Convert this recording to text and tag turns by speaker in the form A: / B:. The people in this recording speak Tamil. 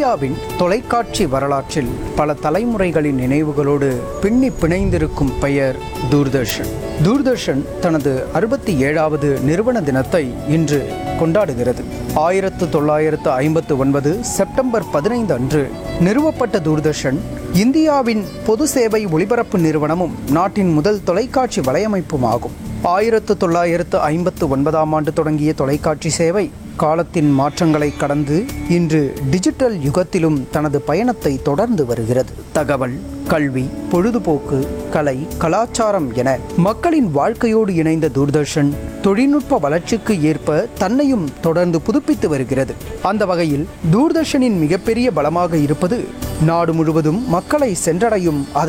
A: இந்தியாவின் தொலைக்காட்சி வரலாற்றில் பல தலைமுறைகளின் நினைவுகளோடு பின்னி பிணைந்திருக்கும் பெயர் தூர்தர்ஷன் தூர்தர்ஷன் தனது அறுபத்தி ஏழாவது நிறுவன தினத்தை இன்று கொண்டாடுகிறது ஆயிரத்து தொள்ளாயிரத்து ஐம்பத்து ஒன்பது செப்டம்பர் பதினைந்து அன்று நிறுவப்பட்ட தூர்தர்ஷன் இந்தியாவின் பொது சேவை ஒளிபரப்பு நிறுவனமும் நாட்டின் முதல் தொலைக்காட்சி வலையமைப்பும் ஆகும் ஆயிரத்து தொள்ளாயிரத்து ஐம்பத்து ஒன்பதாம் ஆண்டு தொடங்கிய தொலைக்காட்சி சேவை காலத்தின் மாற்றங்களை கடந்து இன்று டிஜிட்டல் யுகத்திலும் தனது பயணத்தை தொடர்ந்து வருகிறது தகவல் கல்வி பொழுதுபோக்கு கலை கலாச்சாரம் என மக்களின் வாழ்க்கையோடு இணைந்த தூர்தர்ஷன் தொழில்நுட்ப வளர்ச்சிக்கு ஏற்ப தன்னையும் தொடர்ந்து புதுப்பித்து வருகிறது அந்த வகையில் தூர்தர்ஷனின் மிகப்பெரிய பலமாக இருப்பது நாடு முழுவதும் மக்களை சென்றடையும் அதன்